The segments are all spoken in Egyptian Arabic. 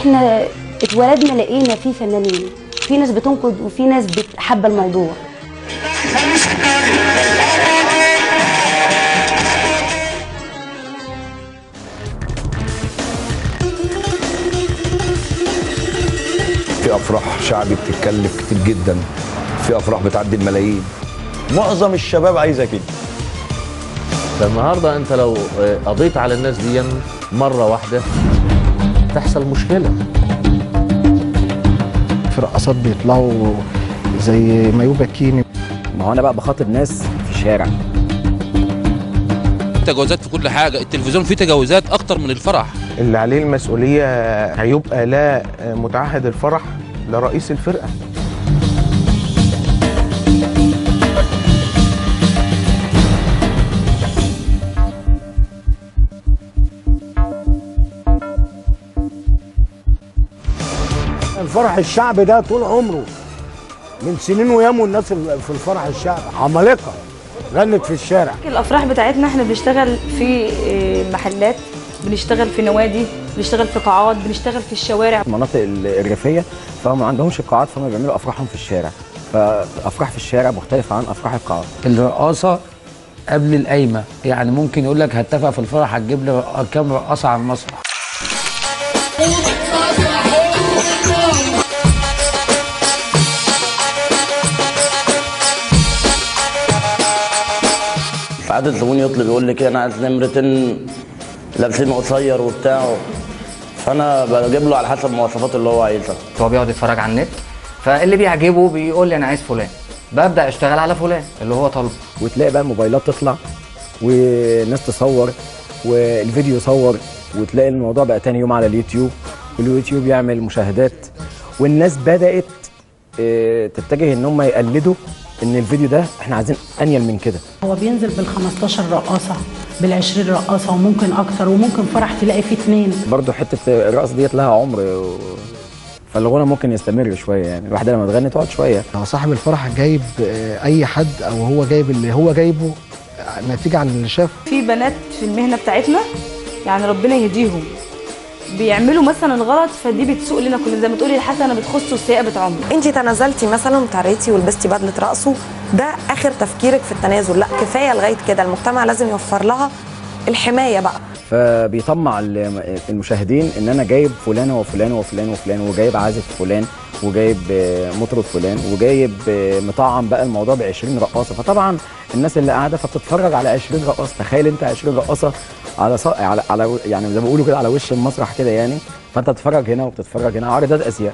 احنا اتولدنا لقينا في فنانين في ناس بتنقد وفي ناس بتحب الموضوع في افراح شعبي بتتكلف كتير جدا في افراح بتعدي الملايين معظم الشباب عايزه كده فالنهارده انت لو آه، قضيت على الناس دي مره واحده تحصل مشكله في رقصات بيطلعوا زي مايو باكيني ما هو انا بقى بخاطب ناس في الشارع تجاوزات في كل حاجه التلفزيون فيه تجاوزات اكتر من الفرح اللي عليه المسؤولية هيبقى لا متعهد الفرح لرئيس الفرقة الفرح الشعبي ده طول عمره من سنين وياما الناس في الفرح الشعبي عمالقه غنت في الشارع الافراح بتاعتنا احنا بنشتغل في آه، محلات بنشتغل في نوادي بنشتغل في قاعات بنشتغل في الشوارع المناطق ال- الريفيه فهم ما عندهمش قاعات فهم بيعملوا افراحهم في الشارع فافراح في الشارع مختلفه عن افراح القاعات الرقاصة قبل القايمة يعني ممكن يقول لك هتفق في الفرح هتجيب لي كام رقاصة على المسرح عادة الزبون يطلب يقول لي كده انا عايز نمرتين لابسين قصير وبتاع فانا بجيب له على حسب المواصفات اللي هو عايزها هو بيقعد يتفرج على النت فاللي بيعجبه بيقول لي انا عايز فلان ببدا اشتغل على فلان اللي هو طالبه وتلاقي بقى الموبايلات تطلع والناس تصور والفيديو يصور وتلاقي الموضوع بقى تاني يوم على اليوتيوب واليوتيوب يعمل مشاهدات والناس بدات آه، تتجه ان هم يقلدوا ان الفيديو ده احنا عايزين انيل من كده هو بينزل بال 15 رقاصه بال 20 رقاصه وممكن اكتر وممكن فرح تلاقي فيه اثنين برضه حته الرقص ديت لها عمر و... فالغنى ممكن يستمر شويه يعني الواحده لما تغني تقعد شويه لو صاحب الفرح جايب آه، اي حد او هو جايب اللي هو جايبه آه، نتيجه عن اللي شافه في بنات في المهنه بتاعتنا يعني ربنا يهديهم بيعملوا مثلا غلط فدي بتسوق لنا كلنا زي ما تقولي الحسنه بتخص والسيئه بتعم انت تنازلتي مثلا وتعريتي ولبستي بدله رقصه ده اخر تفكيرك في التنازل لا كفايه لغايه كده المجتمع لازم يوفر لها الحمايه بقى فبيطمع ال- المشاهدين ان انا جايب فلانه وفلانه وفلان وفلان وجايب عازف فلان وجايب آه، مطرب فلان وجايب آه، مطعم بقى الموضوع ب 20 رقاصه فطبعا الناس اللي قاعده فبتتفرج على 20 رقاصه تخيل انت 20 رقاصه على ص... على على يعني زي ما بيقولوا كده على وش المسرح كده يعني فانت بتتفرج هنا وبتتفرج هنا عارضات ازياء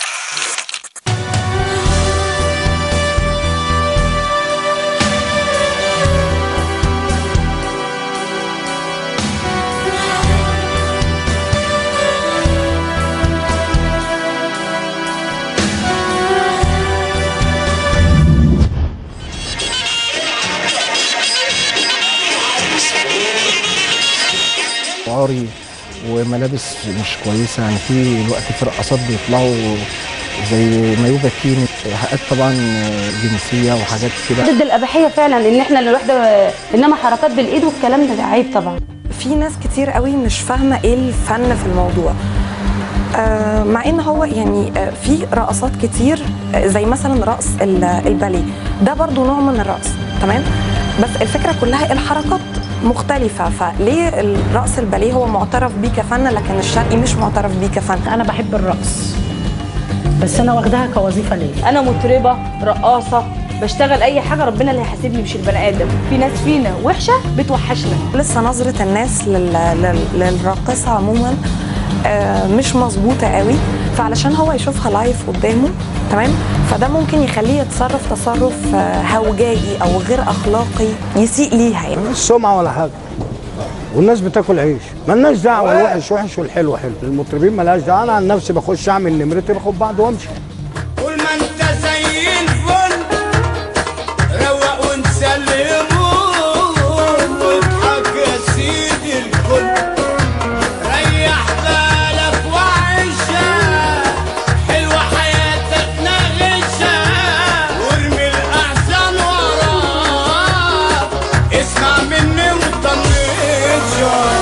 عاري وملابس مش كويسه يعني في الوقت في رقصات بيطلعوا زي مايو باكيني حاجات طبعا آه، جنسيه وحاجات كده ضد الاباحيه فعلا ان احنا الواحده انما حركات بالايد والكلام ده عيب طبعا في ناس كتير قوي مش فاهمه ايه الفن في الموضوع آه، مع ان هو يعني آه، في رقصات كتير آه، زي مثلا رقص ال- الباليه ده برضو نوع من الرقص تمام بس الفكره كلها الحركات مختلفه فليه الرقص الباليه هو معترف بيه كفن لكن الشرقي مش معترف بيه كفن انا بحب الرقص بس انا واخداها كوظيفه ليا انا مطربه رقاصه بشتغل اي حاجه ربنا اللي هيحاسبني مش البني ادم في ناس فينا وحشه بتوحشنا لسه نظره الناس لل... لل... للراقصه عموما آه، مش مظبوطه قوي فعلشان هو يشوفها لايف قدامه تمام فده ممكن يخليه يتصرف تصرف آه، هوجائي او غير اخلاقي يسيء ليها يعني مش سمعه ولا حاجه والناس بتاكل عيش مالناش دعوه الوحش وحش والحلو حلو المطربين مالهاش دعوه انا عن نفسي بخش اعمل نمرتي باخد بعض وامشي طول ما انت زي الفل روق وانسى الهموم واضحك يا سيدي الكل ريح بالك وعيشها حلوة حياتك نغشها وارمي الأحزان وراك اسمع مني وطنشها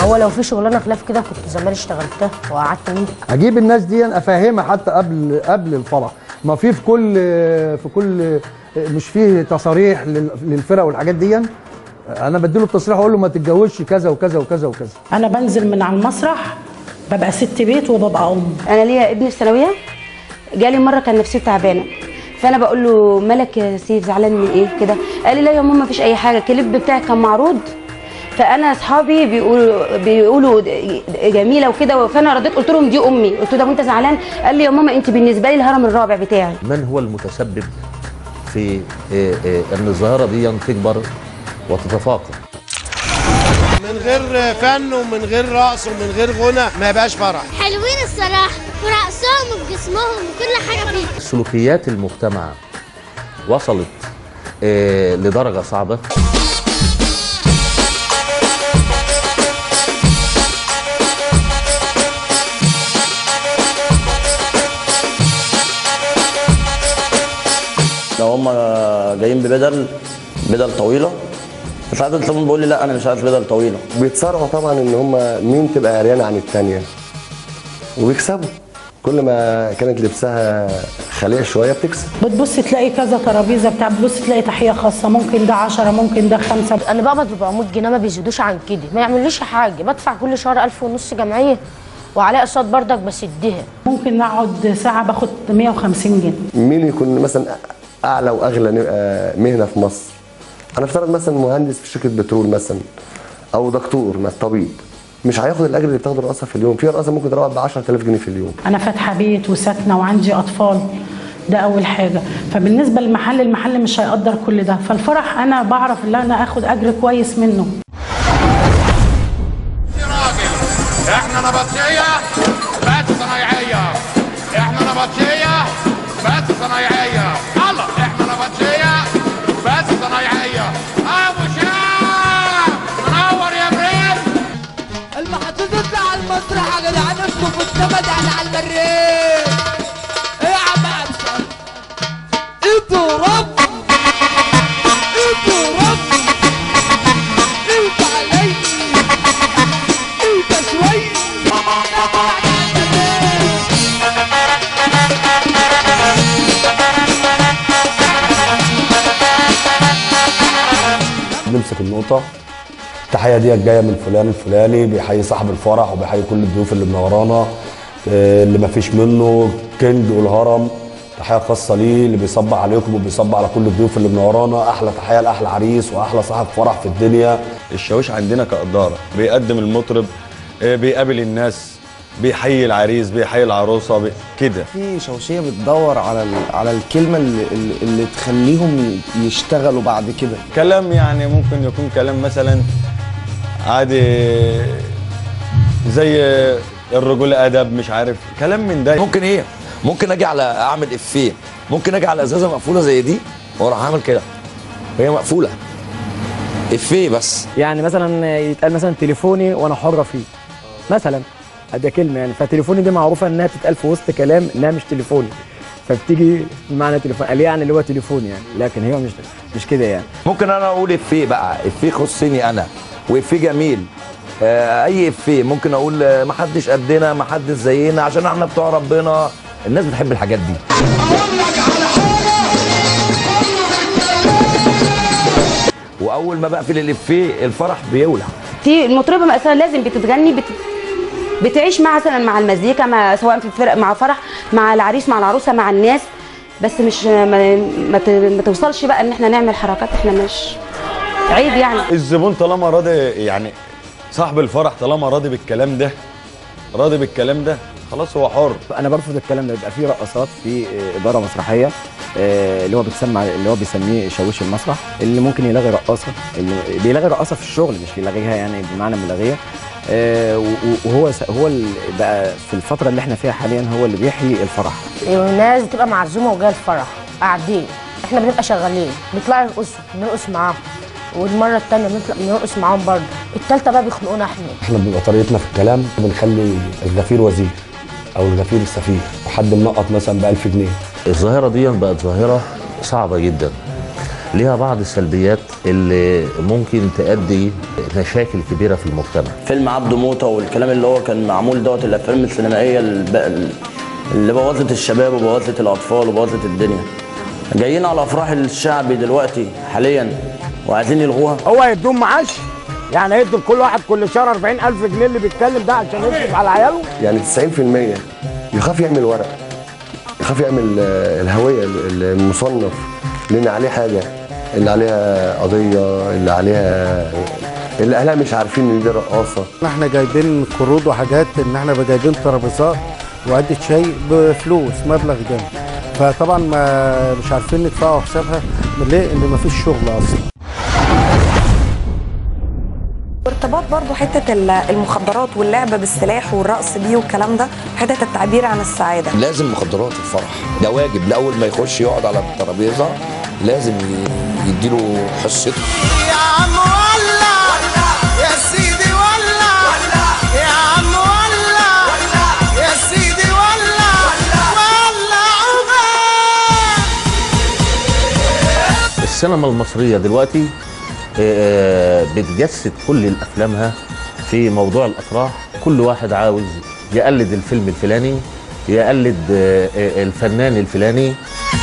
هو لو في شغلانه خلاف كده كنت زمان اشتغلتها وقعدت مين اجيب الناس دي افهمها حتى قبل قبل الفرح ما في في كل في كل مش فيه تصاريح لل- للفرق والحاجات دي انا بديله التصريح اقول له ما تتجوزش كذا وكذا وكذا وكذا انا بنزل من على المسرح ببقى ست بيت وببقى ام انا ليا ابني في ثانويه جالي مره كان نفسيته تعبانه فانا بقول له مالك يا سيف زعلان من ايه كده قال لي لا يا ماما مفيش اي حاجه الكليب بتاعك كان معروض فانا اصحابي بيقولوا بيقولوا جميله وكده فانا رديت قلت لهم دي امي قلت له ده وانت زعلان قال لي يا ماما انت بالنسبه لي الهرم الرابع بتاعي من هو المتسبب في آه، آه، ان الظاهره دي تكبر وتتفاقم من غير فن ومن غير رقص ومن غير غنى ما يبقاش فرح حلوين الصراحة برقصهم وبجسمهم وكل حاجة فيهم سلوكيات المجتمع وصلت آه، لدرجه صعبه لو هم جايين ببدل بدل طويله ساعات الزبون بيقول لي لا انا مش عايز بدل طويله بيتصارعوا طبعا ان هم مين تبقى عريانه عن الثانيه وبيكسبوا كل ما كانت لبسها خليع شويه بتكسب بتبص تلاقي كذا ترابيزه بتاع بتبص تلاقي تحيه خاصه ممكن ده 10 ممكن ده خمسة انا بقبض ب 400 جنيه ما بيزيدوش عن كده ما يعملوش حاجه بدفع كل شهر 1000 ونص جمعيه وعليه اقساط بردك بسدها ممكن نقعد ساعه باخد 150 جنيه مين يكون مثلا اعلى واغلى آه، مهنه في مصر انا افترض مثلا مهندس في شركه بترول مثلا او دكتور مثلا طبيب مش هياخد الاجر اللي بتاخده الرقاصه في اليوم في رقاصه ممكن تروح ب 10000 جنيه في اليوم انا فاتحه بيت وساكنه وعندي اطفال ده اول حاجه فبالنسبه للمحل المحل مش هيقدر كل ده فالفرح انا بعرف ان انا اخد اجر كويس منه احنا نبطشية بس صنايعية احنا نبطشية بس صنايعية الله احنا نبطشية بس صنايعية ابو شام منور يا برنس المحطة تطلع على المسرح يا جدعان اشوفوا السما ده احنا على المريخ ايه يا عم ابشر انتوا رب انتوا رب انت علي انت شوي نمسك النقطة التحية دي جاية من فلان الفلاني بيحيي صاحب الفرح وبيحيي كل الضيوف اللي منورانا آه، اللي ما فيش منه كينج والهرم تحية خاصة ليه اللي بيصب عليكم وبيصب على كل الضيوف اللي منورانا أحلى تحية لأحلى عريس وأحلى صاحب فرح في الدنيا الشاويش عندنا كإدارة بيقدم المطرب آه، بيقابل الناس بيحيي العريس بيحيي العروسة بي... كده في شوشيه بتدور على ال- على الكلمه اللي, اللي- اللي تخليهم يشتغلوا بعد كده كلام يعني ممكن يكون كلام مثلا عادي زي الرجولة أدب مش عارف كلام من ده ممكن ايه ممكن اجي على اعمل افيه ممكن اجي على ازازه مقفوله زي دي واروح اعمل كده وهي مقفوله افيه بس يعني مثلا يتقال مثلا تليفوني وانا حره فيه مثلا ادي كلمه يعني فتليفوني دي معروفه انها تتقال في وسط كلام انها مش تليفوني فبتيجي بمعنى تليفون قال يعني اللي هو تليفوني يعني لكن هي مش مش كده يعني ممكن انا اقول افيه بقى افيه يخصني انا وافيه جميل آه اي افيه ممكن اقول آه، محدش قدنا محدش زينا عشان احنا بتوع ربنا الناس بتحب الحاجات دي واول ما بقفل الافيه الفرح بيولع في المطربه مثلا لازم بتتغني بت... بتعيش مع مثلا مع المزيكا مع سواء في الفرق مع فرح مع العريس مع العروسه مع الناس بس مش ما, ما, ت... ما توصلش بقى ان احنا نعمل حركات احنا مش عيب يعني الزبون طالما راضي يعني صاحب الفرح طالما راضي بالكلام ده راضي بالكلام ده خلاص هو حر انا برفض الكلام ده يبقى في رقصات في آه، اداره مسرحيه آه، اللي هو بتسمع اللي هو بيسميه شاويش المسرح اللي ممكن يلغي رقاصه اللي بيلغي رقاصه في الشغل مش بيلغيها يعني بمعنى ملغيه آه، و- و- وهو س- هو اللي بقى في الفتره اللي احنا فيها حاليا هو اللي بيحيي الفرح الناس بتبقى معزومه وجايه الفرح قاعدين احنا بنبقى شغالين بيطلعوا يرقصوا بنرقص معاهم والمره الثانيه بنطلع بنرقص معاهم برضه الثالثه بقى بيخنقونا احنا احنا بيبقى طريقتنا في الكلام بنخلي الغفير وزير او الغفير السفير وحد منقط مثلا ب 1000 جنيه الظاهرة دي بقت ظاهرة صعبة جدا ليها بعض السلبيات اللي ممكن تؤدي مشاكل كبيره في المجتمع فيلم عبده موته والكلام اللي هو كان معمول دوت الافلام السينمائيه الب- اللي بوظت الشباب وبوظت الاطفال وبوظت الدنيا جايين على افراح الشعبي دلوقتي حاليا وعايزين يلغوها هو هيدوم معاش يعني هيدوا لكل واحد كل شهر 40000 جنيه اللي بيتكلم ده عشان يصرف على عياله يعني 90% يخاف يعمل ورق يخاف يعمل آه، الهويه ال- المصنف لان عليه حاجه اللي عليها قضيه اللي عليها اللي اهلها مش عارفين ان دي رقاصه احنا جايبين قروض وحاجات ان احنا جايبين ترابيزات وعدة شاي بفلوس مبلغ جامد فطبعا ما مش عارفين ندفعوا حسابها ليه؟ ان مفيش شغل اصلا وارتباط برضو حته ال- المخدرات واللعب بالسلاح والرقص بيه والكلام ده حته التعبير عن السعاده لازم مخدرات الفرح ده واجب لاول ما يخش يقعد على الترابيزه لازم ي- يديله حصته يا عم ولع يا سيدي ولع يا عم ولع يا سيدي ولع ولع السينما المصريه دلوقتي آه، بتجسد كل افلامها في موضوع الافراح كل واحد عاوز يقلد الفيلم الفلاني يقلد آه، آه، الفنان الفلاني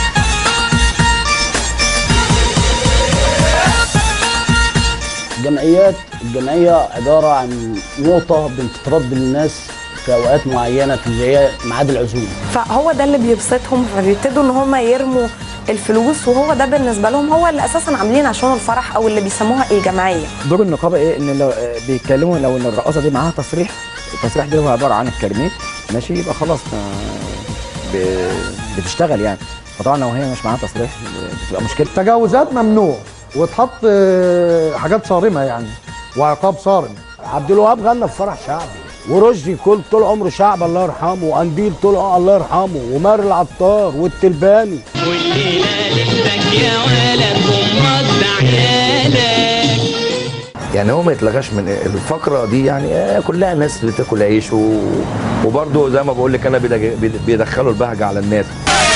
الجمعيات الجمعية عبارة عن نقطة بتترد للناس في أوقات معينة في اللي هي ميعاد العزومة فهو ده اللي بيبسطهم فبيبتدوا ان هم يرموا الفلوس وهو ده بالنسبه لهم هو اللي اساسا عاملين عشان الفرح او اللي بيسموها الجمعيه دور النقابه ايه ان لو آه، بيتكلموا لو ان الرقاصه دي معاها تصريح التصريح ده هو عباره عن الكارنيه ماشي يبقى خلاص آه، ب- بتشتغل يعني فطبعا لو هي مش معاها تصريح بتبقى مشكله تجاوزات ممنوع وتحط آه، حاجات صارمه يعني وعقاب صارم عبد الوهاب غنى في فرح شعبي ورشدي كل طول عمره شعب الله يرحمه وقنديل طول الله يرحمه ومار العطار والتلباني يا ولد غمض عيالك يعني هو ما يتلغاش من الفقره دي يعني آه، كلها ناس بتاكل عيش و... وبرضه زي ما بقول لك انا بيدج- بيدخلوا البهجه على الناس